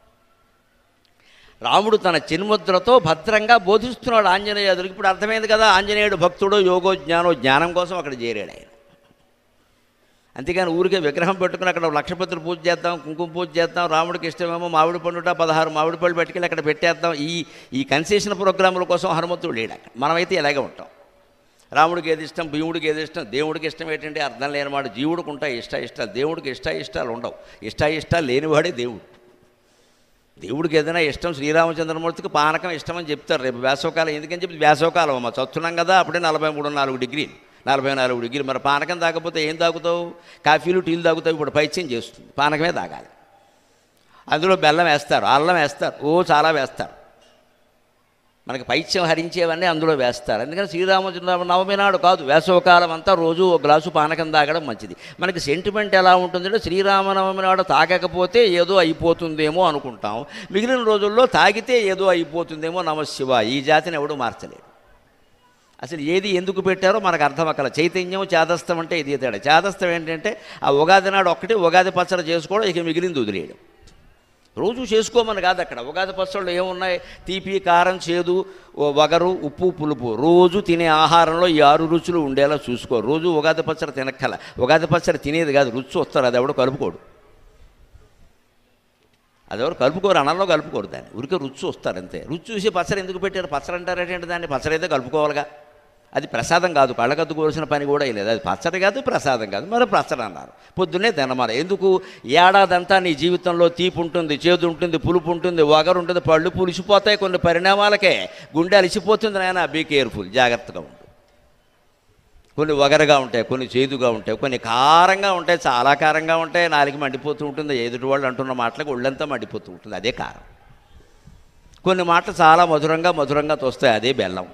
రాముడు తన చిన్ముద్రతో భద్రంగా బోధిస్తున్నాడు ఆంజనేయుడికి ఇప్పుడు అర్థమైంది కదా ఆంజనేయుడు భక్తుడో యోగో జ్ఞానో జ్ఞానం కోసం అక్కడ చేరాడు ఆయన అంతేగాని ఊరికే విగ్రహం పెట్టుకుని అక్కడ లక్షపత్రులు పూజ చేద్దాం కుంకుమ పూజ చేద్దాం రాముడికి ఇష్టమేమో మామిడి పండుట పదహారు మామిడి పళ్ళు పెట్టుకెళ్ళి అక్కడ పెట్టేద్దాం ఈ ఈ కన్సెషన్ ప్రోగ్రాముల కోసం హనుమంతుడు లేడు అక్కడ మనమైతే ఇలాగే ఉంటాం రాముడికి ఏది ఇష్టం భీముడికి ఏది ఇష్టం దేవుడికి ఇష్టం ఏంటంటే అర్థం లేనివాడు జీవుడికి ఉంటాయి ఇష్ట ఇష్టాలు దేవుడికి ఇష్ట ఇష్టాలు ఉండవు ఇష్ట ఇష్టాలు లేనివాడే దేవుడు దేవుడికి ఏదైనా ఇష్టం శ్రీరామచంద్రమూర్తికి పానకం ఇష్టం అని చెప్తారు రేపు వేసవకాలం ఎందుకని చెప్పి వేసవకాలం అమ్మ చస్తున్నాం కదా అప్పుడే నలభై మూడు నాలుగు డిగ్రీలు నలభై నాలుగు డిగ్రీలు మరి పానకం తాగకపోతే ఏం తాగుతావు కాఫీలు టీలు తాగుతావు ఇప్పుడు పైత్యం చేస్తుంది పానకమే తాగాలి అందులో బెల్లం వేస్తారు అల్లం వేస్తారు ఓ చాలా వేస్తారు మనకి పైత్యం హరించేవన్నీ అందులో వేస్తారు ఎందుకంటే శ్రీరామచంద్ర నవమి నాడు కాదు వేసవకాలం అంతా రోజు ఒక గ్లాసు పానకం తాగడం మంచిది మనకి సెంటిమెంట్ ఎలా ఉంటుందంటే శ్రీరామనవమి నాడు తాగకపోతే ఏదో అయిపోతుందేమో అనుకుంటాం మిగిలిన రోజుల్లో తాగితే ఏదో అయిపోతుందేమో నమశివ ఈ జాతిని ఎవడు మార్చలేడు అసలు ఏది ఎందుకు పెట్టారో మనకు అర్థం అక్కల చైతన్యం చేదస్తం అంటే ఇది తేడా చేదస్తం ఏంటంటే ఆ ఉగాది నాడు ఒక్కటి ఉగాది పచ్చడి చేసుకోవడం ఇక మిగిలింది వదిలేయడం రోజు చేసుకోమని కాదు అక్కడ ఉగాది పచ్చళ్ళు ఏమున్నాయి తీపి కారం చేదు ఓ వగరు ఉప్పు పులుపు రోజు తినే ఆహారంలో ఈ ఆరు రుచులు ఉండేలా చూసుకో రోజు ఉగాది పచ్చడి తినక్కల ఉగాది పచ్చడి తినేది కాదు రుచి వస్తారు అది ఎవడు కలుపుకోడు అది ఎవరు కలుపుకోరు అన్నంలో కలుపుకోరు దాన్ని ఉరికి రుచి వస్తారు అంతే రుచి చూసి పచ్చడి ఎందుకు పెట్టారు పచ్చడి అంటారేంటి దాన్ని పచ్చడి అయితే కలుపుకోవాలిగా అది ప్రసాదం కాదు కళ్ళకద్దుకోవాల్సిన పని కూడా లేదు అది పచ్చడి కాదు ప్రసాదం కాదు మరి పచ్చడి అన్నారు పొద్దున్నే తినమాలి ఎందుకు ఏడాదంతా నీ జీవితంలో తీపి ఉంటుంది చేదు ఉంటుంది పులుపు ఉంటుంది వగరు ఉంటుంది పళ్ళు పులిసిపోతాయి కొన్ని పరిణామాలకే గుండె అలిసిపోతుంది నాయన బీ కేర్ఫుల్ జాగ్రత్తగా ఉండు కొన్ని వగరగా ఉంటాయి కొన్ని చేదుగా ఉంటాయి కొన్ని కారంగా ఉంటాయి చాలా కారంగా ఉంటాయి నాలుగు మండిపోతూ ఉంటుంది ఎదుటి వాళ్ళు అంటున్న మాటలకు ఒళ్ళంతా మండిపోతూ ఉంటుంది అదే కారం కొన్ని మాటలు చాలా మధురంగా మధురంగా తోస్తాయి అదే బెల్లం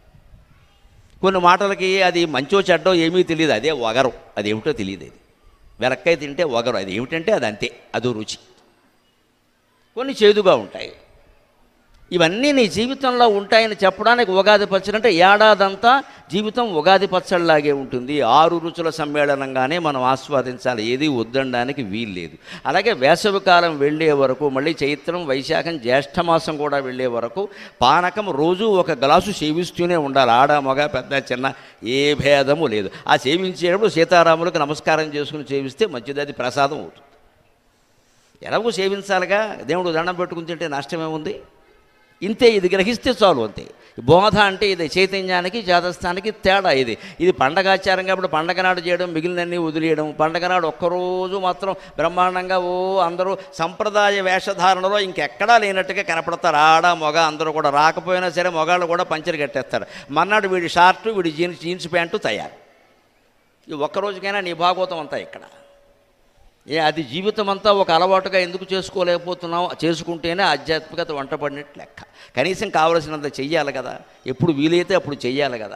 కొన్ని మాటలకి అది మంచో చెడ్డో ఏమీ తెలియదు అదే వగరు అది ఏమిటో తెలియదు అది వెనక్కాయ తింటే వగరు అది ఏమిటంటే అది అంతే అదో రుచి కొన్ని చేదుగా ఉంటాయి ఇవన్నీ నీ జీవితంలో ఉంటాయని చెప్పడానికి ఉగాది పచ్చడి అంటే ఏడాదంతా జీవితం ఉగాది పచ్చడిలాగే ఉంటుంది ఆరు రుచుల సమ్మేళనంగానే మనం ఆస్వాదించాలి ఏది వద్దనడానికి వీల్లేదు అలాగే వేసవికాలం వెళ్ళే వరకు మళ్ళీ చైత్రం వైశాఖం జ్యేష్ఠమాసం కూడా వెళ్ళే వరకు పానకం రోజు ఒక గ్లాసు సేవిస్తూనే ఉండాలి ఆడ మగ పెద్ద చిన్న ఏ భేదము లేదు ఆ సేవించేటప్పుడు సీతారాములకు నమస్కారం చేసుకుని సేవిస్తే మంచిది అది ప్రసాదం అవుతుంది ఎలాగో సేవించాలిగా దేవుడు దండం పెట్టుకుని తింటే నష్టమేముంది ఇంతే ఇది గ్రహిస్తే చాలు అంతే బోధ అంటే ఇది చైతన్యానికి జాతస్థానికి తేడా ఇది ఇది పండగాచారం కాబట్టి పండగ నాడు చేయడం మిగిలినన్ని వదిలేయడం పండగ నాడు ఒక్కరోజు మాత్రం బ్రహ్మాండంగా ఓ అందరూ సంప్రదాయ వేషధారణలో ఇంకెక్కడా లేనట్టుగా కనపడతారు ఆడ మొగ అందరూ కూడా రాకపోయినా సరే మొగాళ్ళు కూడా పంచర్ కట్టేస్తారు మర్నాడు వీడి షార్ట్ వీడి జీన్స్ జీన్స్ ప్యాంటు తయారు ఈ ఒక్కరోజుకైనా నీ భాగవతం అంతా ఇక్కడ ఏ అది జీవితం అంతా ఒక అలవాటుగా ఎందుకు చేసుకోలేకపోతున్నావు చేసుకుంటేనే ఆధ్యాత్మికత వంటపడినట్టు లెక్క కనీసం కావలసినంత చెయ్యాలి కదా ఎప్పుడు వీలైతే అప్పుడు చెయ్యాలి కదా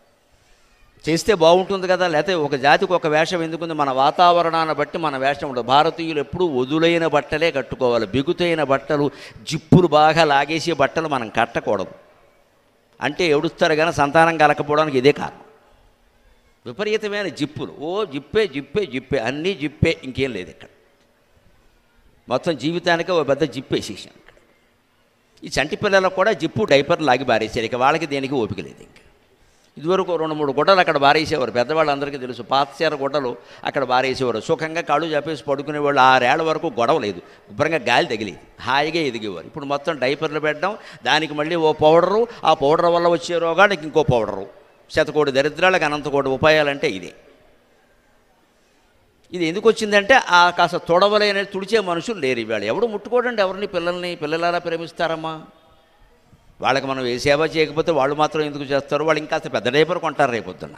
చేస్తే బాగుంటుంది కదా లేకపోతే ఒక జాతికి ఒక వేషం ఎందుకుంది మన వాతావరణాన్ని బట్టి మన వేషం ఉండదు భారతీయులు ఎప్పుడూ వదులైన బట్టలే కట్టుకోవాలి బిగుతైన బట్టలు జిప్పులు బాగా లాగేసే బట్టలు మనం కట్టకూడదు అంటే ఎడుస్తారు కానీ సంతానం కలకపోవడానికి ఇదే కారణం విపరీతమైన జిప్పులు ఓ జిప్పే జిప్పే జిప్పే అన్నీ జిప్పే ఇంకేం లేదు ఇక్కడ మొత్తం జీవితానికి ఒక పెద్ద జిప్పేసేసాం ఇక్కడ ఈ చంటి పిల్లలకు కూడా జిప్పు డైపర్ లాగి బారేసారు ఇక వాళ్ళకి దేనికి ఓపిక లేదు ఇంకా ఇదివరకు రెండు మూడు గుడ్డలు అక్కడ బారేసేవారు పెద్దవాళ్ళందరికీ తెలుసు పాతచీర గుడ్డలు అక్కడ బారేసేవారు సుఖంగా కాళ్ళు చెప్పేసి పడుకునేవాళ్ళు ఆరేళ్ల వరకు గొడవ లేదు శుభ్రంగా గాలి తగిలేది హాయిగా ఎదిగేవారు ఇప్పుడు మొత్తం డైపర్లు పెట్టడం దానికి మళ్ళీ ఓ పౌడరు ఆ పౌడర్ వల్ల వచ్చే రోగానికి ఇంకో పౌడరు శతకోటి దరిద్రాలకు అనంతకోటి ఉపాయాలంటే ఇదే ఇది ఎందుకు వచ్చిందంటే ఆ కాస్త తొడవలేని తుడిచే మనుషులు లేరు ఇవాళ ఎవడు ముట్టుకోడండి ఎవరిని పిల్లల్ని పిల్లలు ఎలా ప్రేమిస్తారమ్మా వాళ్ళకి మనం ఏ సేవ చేయకపోతే వాళ్ళు మాత్రం ఎందుకు చేస్తారు వాళ్ళు ఇంకా పెద్ద డైపర్ కొంటారు రేపొద్దున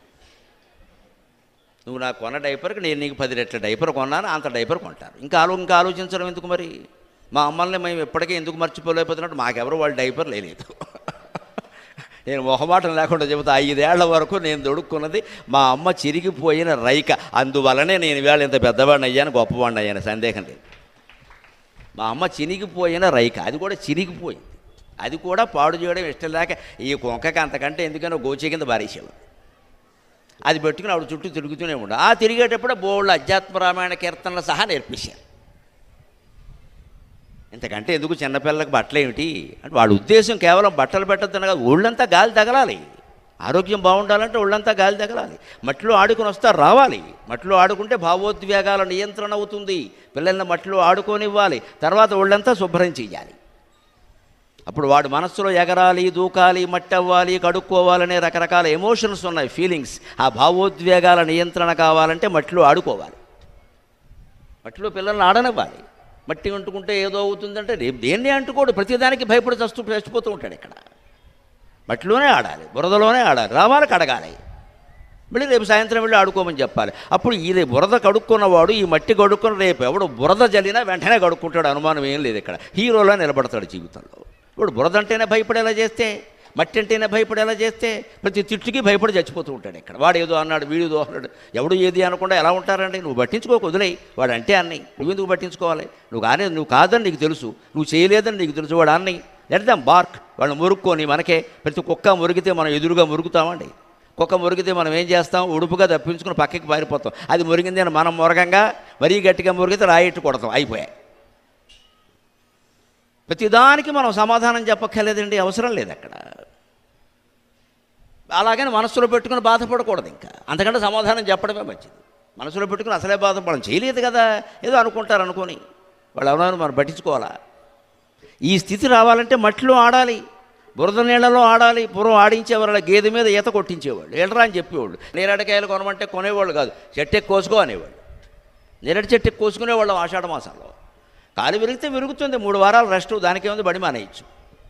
నువ్వు నాకు కొన్న డైపర్కి నేను నీకు పది రెట్ల డైపర్ కొన్నాను అంత డైపర్ కొంటారు ఇంకా ఆలో ఇంకా ఆలోచించడం ఎందుకు మరి మా అమ్మల్ని మేము ఎప్పటికీ ఎందుకు మర్చిపోలేకపోతున్నట్టు మాకెవరు వాళ్ళ డైపర్ లేదు నేను మొహమాటం లేకుండా చెబుతా ఐదేళ్ల వరకు నేను దొడుక్కున్నది మా అమ్మ చిరిగిపోయిన రైక అందువలనే నేను ఇవాళ ఇంత పెద్దవాడిని అయ్యాను గొప్పవాడిని అయ్యాను సందేహం లేదు మా అమ్మ చినిగిపోయిన రైక అది కూడా చిరిగిపోయింది అది కూడా పాడు చేయడం ఇష్టం లేక ఈ కొంకకి అంతకంటే ఎందుకనో గోచే కింద బారేసేవాడు అది పెట్టుకుని ఆవిడ చుట్టూ తిరుగుతూనే ఉండు ఆ తిరిగేటప్పుడు బోళ్ళు అధ్యాత్మ రామాయణ కీర్తనలు సహా నేర్పించారు ఇంతకంటే ఎందుకు చిన్నపిల్లలకు బట్టలు ఏమిటి అంటే వాళ్ళ ఉద్దేశం కేవలం బట్టలు పెట్టద్దన కాదు ఒళ్ళంతా గాలి తగలాలి ఆరోగ్యం బాగుండాలంటే ఒళ్ళంతా గాలి తగలాలి మట్టిలో ఆడుకొని వస్తారు రావాలి మట్టిలో ఆడుకుంటే భావోద్వేగాల నియంత్రణ అవుతుంది పిల్లల్ని మట్టిలో ఆడుకోనివ్వాలి తర్వాత ఒళ్ళంతా శుభ్రం చేయాలి అప్పుడు వాడు మనస్సులో ఎగరాలి దూకాలి మట్టి అవ్వాలి కడుక్కోవాలనే రకరకాల ఎమోషన్స్ ఉన్నాయి ఫీలింగ్స్ ఆ భావోద్వేగాల నియంత్రణ కావాలంటే మట్టిలో ఆడుకోవాలి మట్టిలో పిల్లల్ని ఆడనివ్వాలి మట్టి అంటుకుంటే ఏదో అవుతుందంటే రేపు దేన్ని అంటుకోడు ప్రతిదానికి భయపడి చస్తూ చచ్చిపోతూ ఉంటాడు ఇక్కడ మట్టిలోనే ఆడాలి బురదలోనే ఆడాలి రావాలి కడగాలి మళ్ళీ రేపు సాయంత్రం వెళ్ళి ఆడుకోమని చెప్పాలి అప్పుడు ఈ రే- బురద కడుక్కున్నవాడు ఈ మట్టి కడుక్కున్న రేపు ఎవడు బురద జల్లినా వెంటనే కడుక్కుంటాడు అనుమానం ఏం లేదు ఇక్కడ హీరోలా నిలబడతాడు జీవితంలో ఇప్పుడు బురద అంటేనే భయపడేలా చేస్తే మట్టి అంటేనే భయపడేలా చేస్తే ప్రతి తిట్టుకి భయపడి చచ్చిపోతూ ఉంటాడు ఇక్కడ వాడు ఏదో అన్నాడు వీడిదో అన్నాడు ఎవడు ఏది అనకుండా ఎలా ఉంటారండి నువ్వు పట్టించుకోకు వదిలేయి వాడు అంటే అన్నయ్య నువ్వు ఎందుకు పట్టించుకోవాలి నువ్వు కానీ నువ్వు కాదని నీకు తెలుసు నువ్వు చేయలేదని నీకు తెలుసు వాడు అన్నయ్య లెట్ దమ్ బార్క్ వాళ్ళు మురుక్కొని మనకే ప్రతి కుక్క మురిగితే మనం ఎదురుగా మురుగుతామండి కుక్క మురిగితే మనం ఏం చేస్తాం ఉడుపుగా తప్పించుకుని పక్కకి పారిపోతాం అది మురిగింది అని మనం మురగంగా మరీ గట్టిగా మురిగితే రాయిట్టు కొడతాం అయిపోయాయి ప్రతిదానికి మనం సమాధానం చెప్పక్కర్లేదండి అవసరం లేదు అక్కడ అలాగని మనసులో పెట్టుకుని బాధపడకూడదు ఇంకా అంతకంటే సమాధానం చెప్పడమే మంచిది మనసులో పెట్టుకుని అసలే బాధపడడం చేయలేదు కదా ఏదో అనుకుంటారు అనుకొని వాళ్ళు ఎవరైనా మనం పట్టించుకోవాలా ఈ స్థితి రావాలంటే మట్టిలో ఆడాలి బురద నీళ్ళలో ఆడాలి పూర్వం ఆడించేవారు అలా గేదె మీద ఈత కొట్టించేవాళ్ళు ఏడరా అని చెప్పేవాళ్ళు నేరేడకాయలు కొనమంటే కొనేవాళ్ళు కాదు చెట్టెక్కి కోసుకో అనేవాళ్ళు నేరేడు చెట్టుకి కోసుకునేవాళ్ళం ఆషాఢ మాసంలో కాలు విరిగితే విరుగుతుంది మూడు వారాలు రెస్ట్ దానికేముంది బడి మానేయచ్చు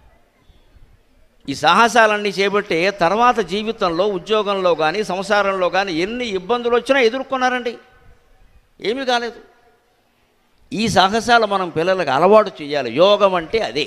ఈ సాహసాలన్నీ చేపట్టే తర్వాత జీవితంలో ఉద్యోగంలో కానీ సంసారంలో కానీ ఎన్ని ఇబ్బందులు వచ్చినా ఎదుర్కొన్నారండి ఏమీ కాలేదు ఈ సాహసాలు మనం పిల్లలకు అలవాటు చేయాలి యోగం అంటే అదే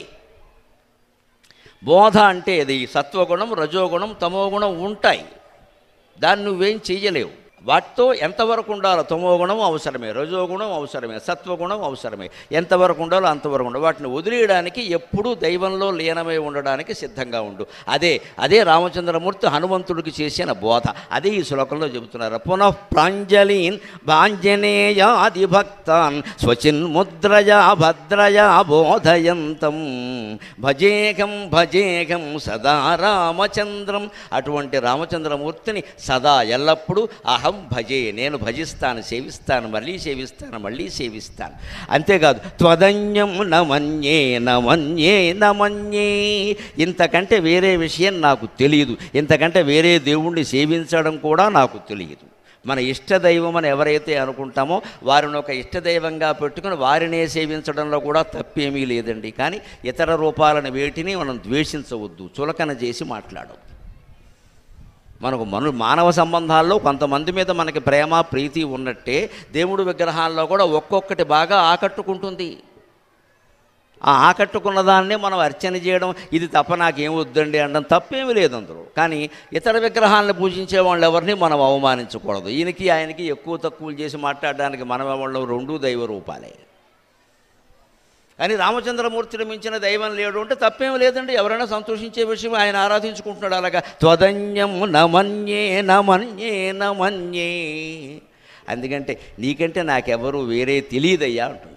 బోధ అంటే అది సత్వగుణం రజోగుణం తమోగుణం ఉంటాయి దాన్ని నువ్వేం చెయ్యలేవు వాటితో ఎంతవరకు ఉండాలో తమోగుణం అవసరమే రజోగుణం అవసరమే సత్వగుణం అవసరమే ఎంతవరకు ఉండాలో అంతవరకు ఉండాలి వాటిని వదిలేయడానికి ఎప్పుడూ దైవంలో లీనమై ఉండడానికి సిద్ధంగా ఉండు అదే అదే రామచంద్రమూర్తి హనుమంతుడికి చేసిన బోధ అదే ఈ శ్లోకంలో చెబుతున్నారు పునః ప్రాంజలీన్ భాంజనేయాది భక్తాన్ స్వచిన్ముద్రయా భద్రయా బోధయంతం భజేకం భజేకం సదా రామచంద్రం అటువంటి రామచంద్రమూర్తిని సదా ఎల్లప్పుడూ అహం భజే నేను భజిస్తాను సేవిస్తాను మళ్ళీ సేవిస్తాను మళ్ళీ సేవిస్తాను అంతేకాదు త్వదన్యం నమన్యే నమన్యే నమన్యే ఇంతకంటే వేరే విషయం నాకు తెలియదు ఇంతకంటే వేరే దేవుణ్ణి సేవించడం కూడా నాకు తెలియదు మన ఇష్టదైవం అని ఎవరైతే అనుకుంటామో వారిని ఒక ఇష్టదైవంగా పెట్టుకుని వారినే సేవించడంలో కూడా తప్పేమీ లేదండి కానీ ఇతర రూపాలను వేటిని మనం ద్వేషించవద్దు చులకన చేసి మాట్లాడవద్దు మనకు మను మానవ సంబంధాల్లో కొంతమంది మీద మనకి ప్రేమ ప్రీతి ఉన్నట్టే దేవుడు విగ్రహాల్లో కూడా ఒక్కొక్కటి బాగా ఆకట్టుకుంటుంది ఆ ఆకట్టుకున్న దాన్నే మనం అర్చన చేయడం ఇది తప్ప నాకేం వద్దండి అనడం తప్పేమీ లేదు అందులో కానీ ఇతర విగ్రహాలను పూజించే వాళ్ళు ఎవరిని మనం అవమానించకూడదు ఈయనకి ఆయనకి ఎక్కువ తక్కువలు చేసి మాట్లాడడానికి మనం ఎవరు రెండూ దైవ రూపాలే కానీ రామచంద్రమూర్తిని మించిన దైవం లేడు అంటే తప్పేం లేదండి ఎవరైనా సంతోషించే విషయం ఆయన ఆరాధించుకుంటున్నాడు అలాగా త్వదన్యం నమన్యే నమన్యే నమన్యే ఎందుకంటే నీకంటే నాకెవరు వేరే తెలియదయ్యా అంటుంది